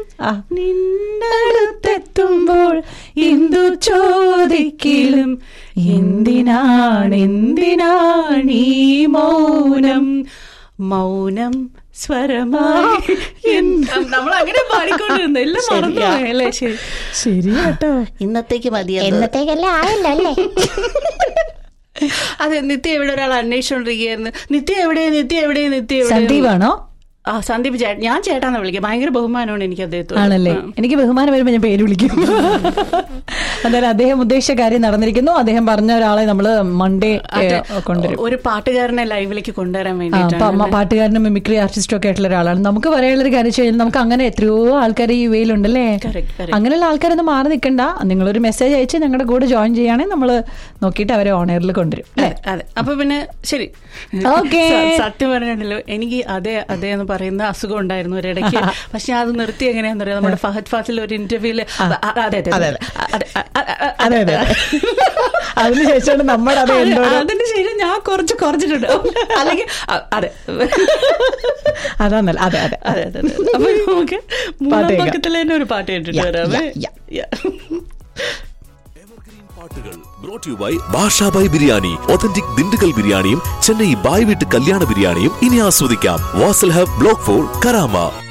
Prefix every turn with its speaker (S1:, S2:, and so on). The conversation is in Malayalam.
S1: ആ
S2: നിന്നടുത്തെത്തുമ്പോൾ എന്തു ചോദിക്കലും എന്തിനാണ് എന്തിനാണ് ഈ മൗനം മൗനം സ്വരമായി നമ്മൾ അങ്ങനെ പാടിക്കൊണ്ടിരുന്നു എല്ലാം മറന്നു
S1: ശരിയാ.
S2: അല്ലേ ശരി
S1: ശരി കേട്ടോ
S2: ഇന്നത്തേക്ക് മതിയാണ്
S3: എന്നത്തേക്കല്ലേ ആയല്ലോ അല്ലേ
S2: അതെ നിത്യ എവിടെ ഒരാൾ അന്വേഷിച്ചോണ്ടിരിക്കുകയായിരുന്നു നിത്യ എവിടെ നിത്യ എവിടെ നിത്യ എവിടെ
S1: സന്ദീപാണോ
S2: ആ സന്ദീപ് ചേട്ടൻ ഞാൻ ചേട്ടാന്ന് വിളിക്കാം ഭയങ്കര ബഹുമാനമാണ് എനിക്ക് അദ്ദേഹത്തോട്
S1: ആണല്ലേ എനിക്ക് ബഹുമാനം വരുമ്പോ ഞാൻ പേര് വിളിക്കും എന്തായാലും അദ്ദേഹം ഉദ്ദേശിച്ച കാര്യം നടന്നിരിക്കുന്നു അദ്ദേഹം പറഞ്ഞ ഒരാളെ നമ്മള് മൺഡേ
S2: അതെ.
S1: കൊണ്ടുവരും
S2: ഒരു പാട്ടുകാരനെ ലൈവിലേക്ക് കൊണ്ടുവരാൻ
S1: ആ, പ-
S2: വേണ്ടിയിട്ടാണ്
S1: മ- പാട്ടുകാരനും മിമിക്രി ആർട്ടിസ്റ്റും ഒക്കെ ആയിട്ടുള്ള ഒരാളാണ് നമുക്ക് പറയാനുള്ള ഒരു കാര്യം വെച്ച് കഴിഞ്ഞാൽ നമുക്ക് അങ്ങനെ എത്രയോ ആൾക്കാർ ഈ വേയിലുണ്ടല്ലേ
S2: Correct, correct.
S1: അങ്ങനെയുള്ള ആൾക്കാരൊന്നും മാറി നിൽക്കണ്ട നിങ്ങളൊരു മെസ്സേജ് അയച്ച് ഞങ്ങളുടെ കൂടെ ജോയിൻ ചെയ്യുകയാണെങ്കിൽ നമ്മൾ നോക്കിയിട്ട് അവരെ ഓണറിൽ കൊണ്ടുവരും
S2: അതെ അതെ അപ്പൊ പിന്നെ ശരി
S1: Okay.
S2: സ- സത്യം പറഞ്ഞിട്ടുണ്ടല്ലോ എനിക്ക് അതെ അതെ എന്ന് പറയുന്ന അസുഖം ഉണ്ടായിരുന്നു ഒരിടയ്ക്ക് പക്ഷെ അത് നിർത്തി എങ്ങനെയാന്ന് പറയാം നമ്മുടെ ഫഹദ് ഫാസിൽ ഒരു ഇന്റർവ്യൂല് അതെ അതെ അതെ
S1: അതെ,
S2: അതെ അതെ, അതെ,
S1: അതെ അതെ അതിനുശേഷമാണ് നമ്മുടെ അത് എന്തോ ഒരു-
S2: അതിന് ശേഷം ഞാൻ കുറച്ച് കുറച്ചിട്ടുണ്ട് അല്ലെങ്കിൽ അ- അതെ
S1: അതാന്നല്ല അതെ അതെ
S2: അതെ അതെ അതെ. അപ്പൊ നമുക്ക് മൂന്നാം
S1: പാട്ട് കേൾക്കാം.
S2: പക്കത്തിൽ തന്നെ ഒരു പാട്ട് കേട്ടിട്ട്
S1: Yeah,
S2: വരാമേ
S1: yeah,
S2: Yeah.
S4: പാട്ടുകൾ brought to you by Bashabhai biryani authentic Dindigul ബിരിയാണിയും ചെന്നൈ ബായ് വീട്ട് കല്യാണ ബിരിയാണിയും ഇനി ആസ്വദിക്കാം Vasal hub block four Karama